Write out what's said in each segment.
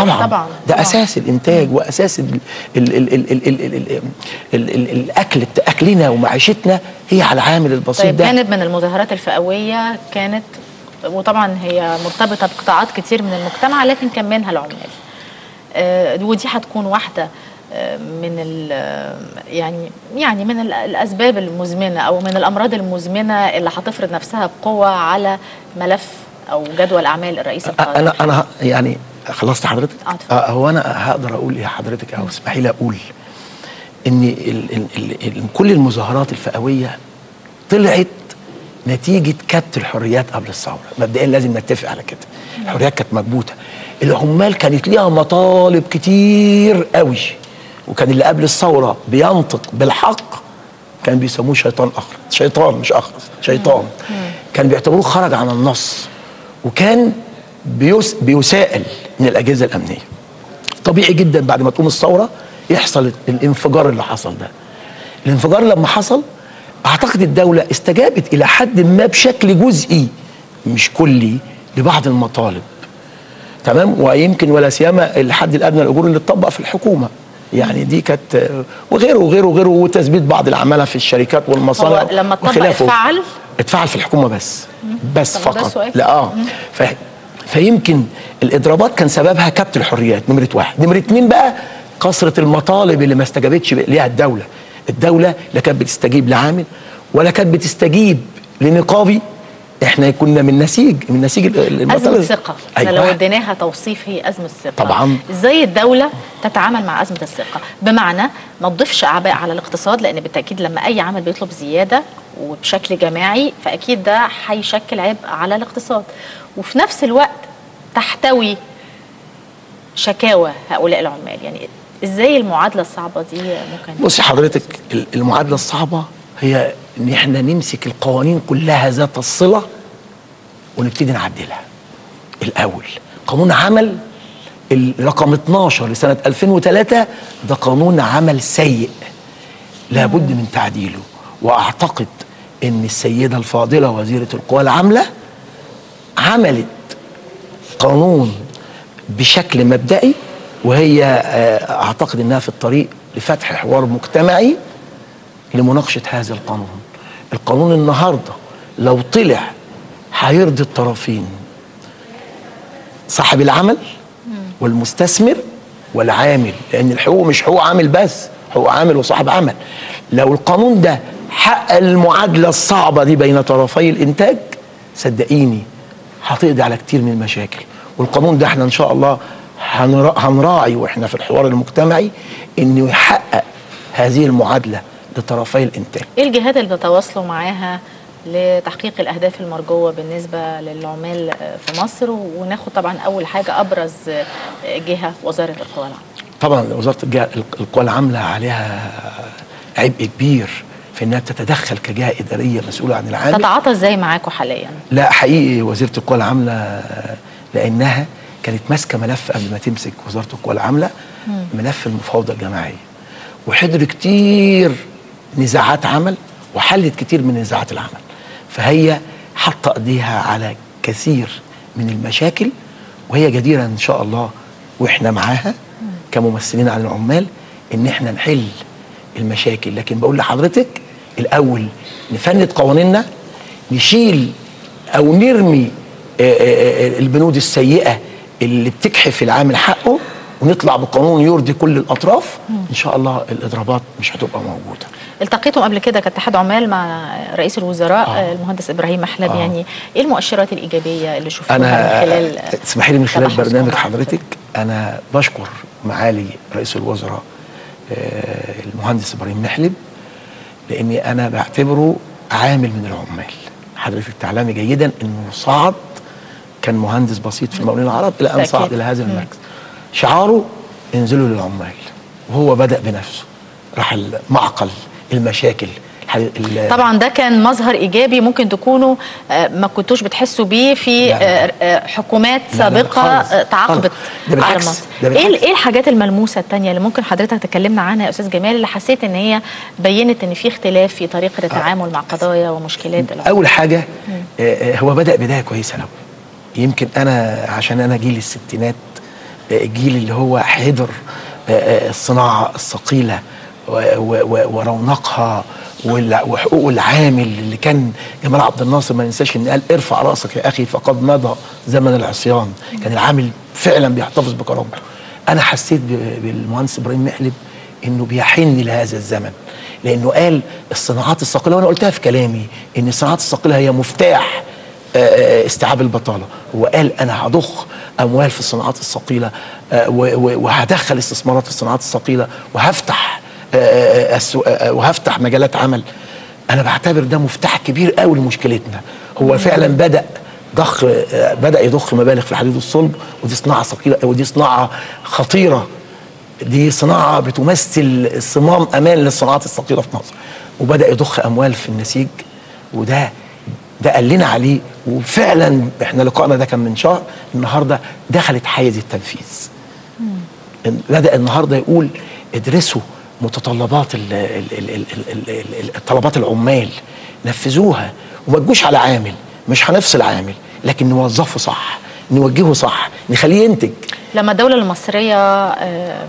طبعا طبعاً، ده طبعاً. اساس الانتاج واساس ال ال ال ال ال ال ال ال ال ال الاكل اكلنا ومعيشتنا هي على العامل البسيط طيب ده جانب من المظاهرات الفئويه كانت وطبعا هي مرتبطه بقطاعات كتير من المجتمع لكن كان منها العمال آه، ودي هتكون واحده آه، من ال يعني يعني من ال- الاسباب المزمنه او من الامراض المزمنه اللي هتفرض نفسها بقوه على ملف او جدول اعمال الرئيس القادم انا انا ه- يعني خلصت حضرتك آه، اتفضل. آه، هو انا هقدر اقول ايه حضرتك او اسمحي لي اقول ان ال ال ال ال كل المظاهرات الفئويه طلعت نتيجه كبت الحريات قبل الثوره مبدئيا لازم نتفق على كده الحريات كانت مكبوته العمال كانت ليها مطالب كتير قوي وكان اللي قبل الثوره بينطق بالحق كان بيسموه شيطان اخر شيطان مش اخرس شيطان كان بيعتبروه خرج عن النص وكان بيس بيسائل من الاجهزه الامنيه طبيعي جدا بعد ما تقوم الثوره يحصل الانفجار اللي حصل ده الانفجار لما حصل اعتقد الدوله استجابت الى حد ما بشكل جزئي مش كلي لبعض المطالب تمام ويمكن ولا سيما الحد الادنى للاجور اللي اتطبق في الحكومه يعني دي كانت وغيره وغيره وغيره وتثبيت بعض العماله في الشركات والمصانع هو لما اتطبق وخلافه. اتفعل؟ اتفعل في الحكومه بس بس طب ما ده فقط سؤال. لا اه ف... فيمكن الاضرابات كان سببها كبت الحريات نمره واحد نمره اتنين بقى كثره المطالب اللي ما استجابتش ليها الدوله الدوله لا كانت بتستجيب لعامل ولا كانت بتستجيب لنقابي احنا كنا من نسيج من نسيج ال- المطالب أزمة ثقة أيوة. لو أيوة. اديناها توصيف هي أزمة ثقة طبعاً. إزاي الدولة تتعامل مع أزمة الثقة بمعنى ما تضيفش أعباء على الاقتصاد لأن بالتأكيد لما أي عمل بيطلب زيادة وبشكل جماعي فأكيد ده هيشكل عبء على الاقتصاد وفي نفس الوقت تحتوي شكاوى هؤلاء العمال يعني إزاي المعادلة الصعبة دي ممكن بصي حضرتك ال- المعادله الصعبه هي ان احنا نمسك القوانين كلها ذات الصله ونبتدي نعدلها الاول قانون عمل الرقم 12 لسنه 2003 ده قانون عمل سيء لابد من تعديله واعتقد ان السيده الفاضله وزيره القوى العامله عملت قانون بشكل مبدئي وهي آه، اعتقد انها في الطريق لفتح حوار مجتمعي لمناقشه هذا القانون. القانون النهارده لو طلع هيرضي الطرفين صاحب العمل والمستثمر والعامل لان الحقوق مش حقوق عامل بس حقوق عامل وصاحب عمل لو القانون ده حقق المعادله الصعبه دي بين طرفي الانتاج صدقيني هتقضي على كتير من المشاكل والقانون ده احنا ان شاء الله هنرا- هنراعي واحنا في الحوار المجتمعي انه يحقق هذه المعادله لطرفي الانتاج ايه الجهات اللي بتتواصلوا معاها لتحقيق الاهداف المرجوه بالنسبه للعمال في مصر وناخد طبعا اول حاجه ابرز جهه وزاره القوى العامه طبعا وزاره الجهة- القوى العامله عليها عبء كبير في انها تتدخل كجهه اداريه مسؤوله عن العامل تتعاطى ازاي معاكم حاليا لا حقيقي وزيره القوى العامله آه، لانها كانت ماسكه ملف قبل ما تمسك وزاره القوى العامله ملف المفاوضه الجماعيه وحضر كتير نزاعات عمل وحلت كتير من نزاعات العمل فهي حاطه ايديها على كثير من المشاكل وهي جديره ان شاء الله واحنا معاها كممثلين عن العمال ان احنا نحل المشاكل لكن بقول لحضرتك الاول نفند قوانيننا نشيل او نرمي آه، آه، آه، البنود السيئه اللي بتجحف العامل حقه ونطلع بقانون يرضي كل الاطراف ان شاء الله الاضرابات مش هتبقى موجوده التقيتم قبل كده كاتحاد عمال مع رئيس الوزراء آه. المهندس ابراهيم محلب آه. يعني ايه المؤشرات الايجابيه اللي شفتوها انا من خلال اسمحي لي من خلال تبحث برنامج معاك؟ حضرتك انا بشكر معالي رئيس الوزراء آه، المهندس ابراهيم محلب لاني انا بعتبره عامل من العمال حضرتك تعلمي جيدا انه صعد كان مهندس بسيط في المقاولين العرب الى ان بالتأكيد. صعد الى هذا المركز شعاره انزلوا للعمال وهو بدا بنفسه راح معقل المشاكل الح- ال- طبعا ده كان مظهر ايجابي ممكن تكونوا آه، ما كنتوش بتحسوا بيه في لا، لا. آه، آه، حكومات لا، لا، سابقه خالص، آه، تعاقبت خالص. ده على بالعكس، مصر ده ايه بالعكس. ايه الحاجات الملموسه التانية اللي ممكن حضرتك تكلمنا عنها يا استاذ جمال اللي حسيت ان هي بينت ان في اختلاف في طريقه التعامل مع قضايا ومشكلات العمال اول حاجه آه، آه، هو بدا بدايه كويسه قوي يمكن انا عشان انا جيل الستينات آه، الجيل اللي هو حضر آه، آه، الصناعه الثقيله و- و- و- ورونقها والع- وحقوق العامل اللي كان جمال عبد الناصر ما ننساش ان قال ارفع راسك يا اخي فقد مضى زمن العصيان كان العامل فعلا بيحتفظ بكرامته انا حسيت ب- بالمهندس ابراهيم محلب انه بيحن لهذا الزمن لانه قال الصناعات الثقيله وانا قلتها في كلامي ان الصناعات الثقيله هي مفتاح آه، آه، استيعاب البطاله هو قال انا هضخ اموال في الصناعات الثقيله آه، و- و- وهدخل استثمارات في الصناعات الثقيله وهفتح آه، آه، السوق- آه، وهفتح مجالات عمل انا بعتبر ده مفتاح كبير قوي لمشكلتنا هو فعلا بدا ضخ آه، بدا يضخ مبالغ في الحديد والصلب ودي صناعه ثقيله ودي صناعه خطيره دي صناعه بتمثل صمام امان للصناعات الثقيله في مصر وبدا يضخ اموال في النسيج وده ده قال لنا عليه وفعلا احنا لقائنا ده كان من شهر النهارده دخلت حيز التنفيذ بدا النهارده يقول ادرسوا متطلبات ال ال ال ال ال ال ال طلبات العمال نفذوها وما تجوش على عامل مش هنفصل عامل لكن نوظفه صح نوجهه صح نخليه ينتج لما الدولة المصرية آم،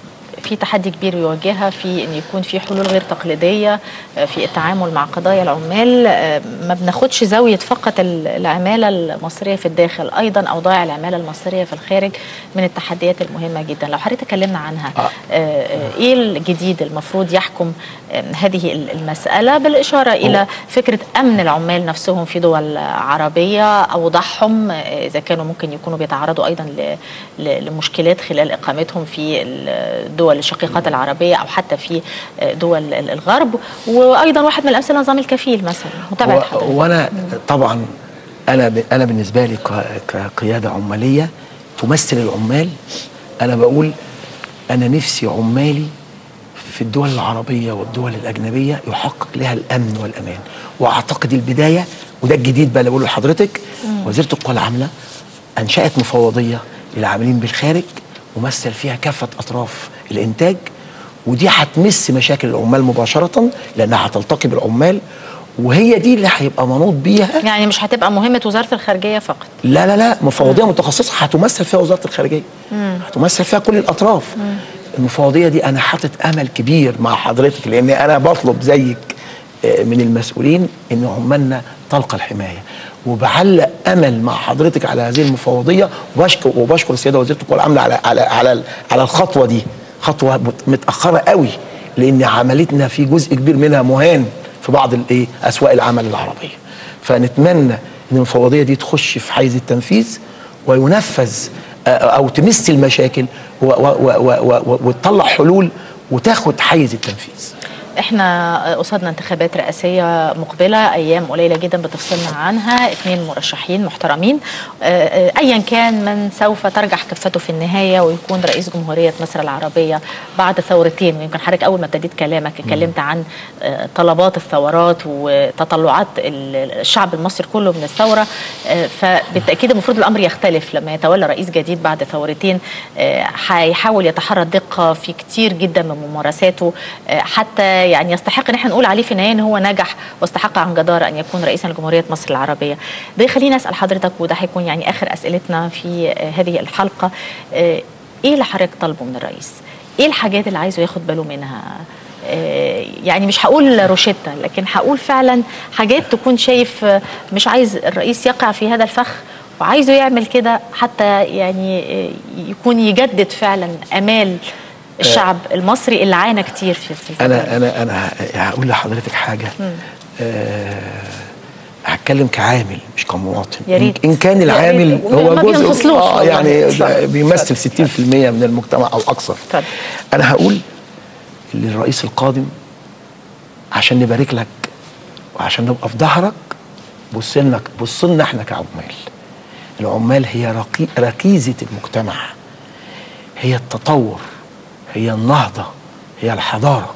في تحدي كبير يواجهها في ان يكون في حلول غير تقليديه آه، في التعامل مع قضايا العمال آه، ما بناخدش زاويه فقط ال- العماله المصريه في الداخل ايضا اوضاع العماله المصريه في الخارج من التحديات المهمه جدا لو حضرتك اتكلمنا عنها آه. آه، آه، ايه الجديد المفروض يحكم آه، هذه ل- المساله بالاشاره الى فكره امن العمال نفسهم في دول عربيه اوضاعهم آه، اذا كانوا ممكن يكونوا بيتعرضوا ايضا ل- ل- لمشكلات خلال اقامتهم في الدول الشقيقات العربيه او حتى في آه، دول ال- الغرب وايضا واحد من الامثله نظام الكفيل مثلا متابعه و- حضرتك وانا طبعا انا ب- انا بالنسبه لي ك- كقياده عماليه تمثل العمال انا بقول انا نفسي عمالي في الدول العربيه والدول الاجنبيه يحقق لها الامن والامان واعتقد البدايه وده الجديد بقى اللي بقوله لحضرتك وزيره القوى العامله انشات مفوضيه للعاملين بالخارج ومثل فيها كافه اطراف الانتاج ودي هتمس مشاكل العمال مباشره لانها هتلتقي بالعمال وهي دي اللي هيبقى منوط بيها يعني مش هتبقى مهمه وزاره الخارجيه فقط لا لا لا مفوضيه متخصصه هتمثل فيها وزاره الخارجيه هتمثل فيها كل الاطراف المفوضيه دي انا حاطط امل كبير مع حضرتك لان انا بطلب زيك آه، من المسؤولين ان عمالنا تلقى الحمايه وبعلق امل مع حضرتك على هذه المفوضيه وبشكر وبشكر السيده وزيره القوى العامله على على على على الخطوه دي خطوه مت- متاخره قوي لان عملتنا في جزء كبير منها مهان في بعض الايه اسواق العمل العربيه فنتمنى ان المفوضيه دي تخش في حيز التنفيذ وينفذ آه، او تمس المشاكل و- و- و- و- و- وتطلع حلول وتاخد حيز التنفيذ احنا قصادنا انتخابات رئاسيه مقبله ايام قليله جدا بتفصلنا عنها اثنين مرشحين محترمين آه، آه، ايا كان من سوف ترجح كفته في النهايه ويكون رئيس جمهوريه مصر العربيه بعد ثورتين ويمكن حضرتك اول ما ابتديت كلامك اتكلمت عن آه، طلبات الثورات وتطلعات ال- الشعب المصري كله من الثوره آه، فبالتاكيد المفروض الامر يختلف لما يتولى رئيس جديد بعد ثورتين آه، هيحاول يتحرى الدقه في كتير جدا من ممارساته آه، حتى يعني يستحق ان احنا نقول عليه في النهايه ان هو نجح واستحق عن جداره ان يكون رئيسا لجمهوريه مصر العربيه. ده يخليني اسال حضرتك وده هيكون يعني اخر اسئلتنا في آه، هذه الحلقه آه، ايه اللي حضرتك طالبه من الرئيس؟ ايه الحاجات اللي عايزه ياخد باله منها؟ آه، يعني مش هقول روشتة لكن هقول فعلا حاجات تكون شايف آه، مش عايز الرئيس يقع في هذا الفخ وعايزه يعمل كده حتى يعني آه، يكون يجدد فعلا امال الشعب المصري اللي عانى كتير في في الفترة دي. انا انا انا ه- هقول لحضرتك حاجه آه هتكلم كعامل مش كمواطن يا ريت. ان كان يا العامل ريت. هو ما جزء بينفصلوش آه والله. يعني اتفضل. ده بيمثل 60% من المجتمع او اكثر اتفضل. انا هقول للرئيس القادم عشان نبارك لك وعشان نبقى في ظهرك بص لنا بص لنا احنا كعمال العمال هي رقي ركيزه المجتمع هي التطور هي النهضه هي الحضاره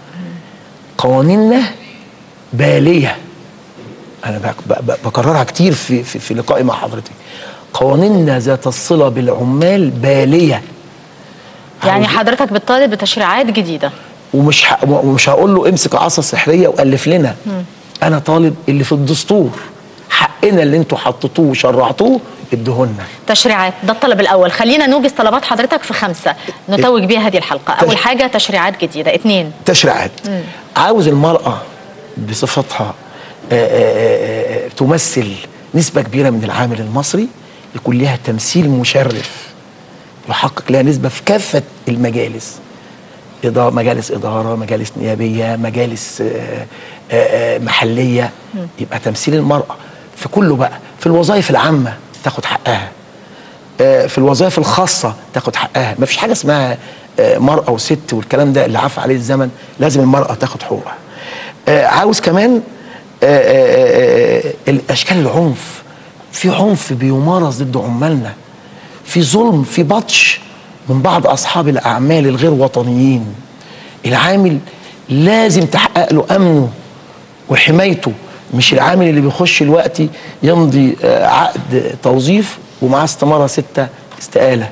قوانيننا باليه انا بك- ب- ب- بكررها كتير في, في, في لقائي مع حضرتك قوانيننا ذات الصله بالعمال باليه يعني عاوز- حضرتك بتطالب بتشريعات جديده ومش ه... ومش هقول له امسك عصا سحريه والف لنا انا طالب اللي في الدستور حقنا اللي انتوا حطيتوه وشرعتوه ادهولنا تشريعات ده الطلب الاول خلينا نوجز طلبات حضرتك في خمسه نتوج بيها هذه الحلقه اول تش- حاجه تشريعات جديده اثنين تشريعات عاوز المرأة بصفتها آه، آه، آه، تمثل نسبة كبيرة من العامل المصري يكون لها تمثيل مشرف يحقق لها نسبة في كافة المجالس إدارة مجالس إدارة مجالس نيابية مجالس آه، آه، آه، محلية يبقى تمثيل المرأة في كله بقى في الوظائف العامة تاخد حقها آه، في الوظائف الخاصة تاخد حقها ما فيش حاجة اسمها آه، مرأة وست والكلام ده اللي عفى عليه الزمن لازم المرأة تاخد حقوقها آه، عاوز كمان آه، آه، آه، الأشكال العنف في عنف بيمارس ضد عمالنا في ظلم في بطش من بعض أصحاب الأعمال الغير وطنيين العامل لازم تحقق له أمنه وحمايته مش العامل اللي بيخش دلوقتي يمضي آه، عقد توظيف ومعاه استمارة ستة استقالة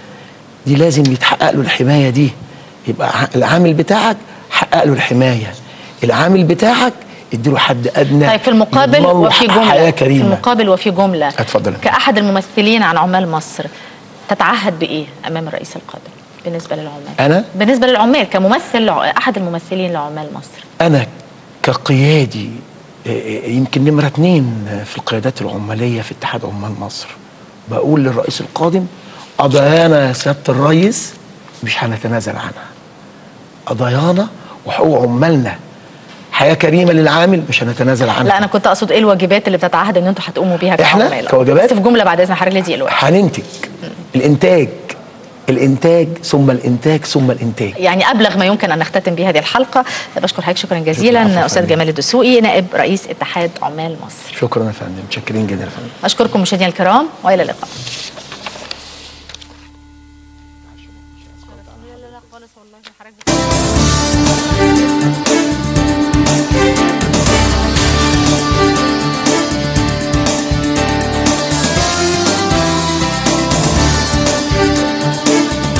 دي لازم يتحقق له الحماية دي يبقى ع- العامل بتاعك حقق له الحماية العامل بتاعك اديله حد أدنى طيب في المقابل يضمن له وفي حياة جمله في كريمة المقابل وفي جمله اتفضل. كاحد الممثلين عن عمال مصر تتعهد بايه امام الرئيس القادم بالنسبه للعمال أنا؟ بالنسبه للعمال كممثل لع- احد الممثلين لعمال مصر أنا كقيادي آه، آه، يمكن نمرة اتنين في القيادات العمالية في اتحاد عمال مصر بقول للرئيس القادم قضايانا يا سيادة الرئيس مش هنتنازل عنها قضايانا وحقوق عمالنا حياة كريمة للعامل مش هنتنازل عنها لا انا كنت اقصد ايه الواجبات اللي بتتعهد ان انتوا هتقوموا بيها إحنا كعمال كوجبات؟ بس في جمله بعد اذن حضرتك لدي الوقت هننتج الإنتاج الإنتاج ثم الإنتاج ثم الإنتاج يعني ابلغ ما يمكن ان نختتم به هذه الحلقه بشكر حضرتك شكرا العفو جزيلا يا استاذ فندم. جمال الدسوقي نائب رئيس اتحاد عمال مصر شكرا يا فندم متشكرين جدا يا فندم اشكركم مشاهدينا الكرام والى اللقاء لا لا لا خالص والله حضرتك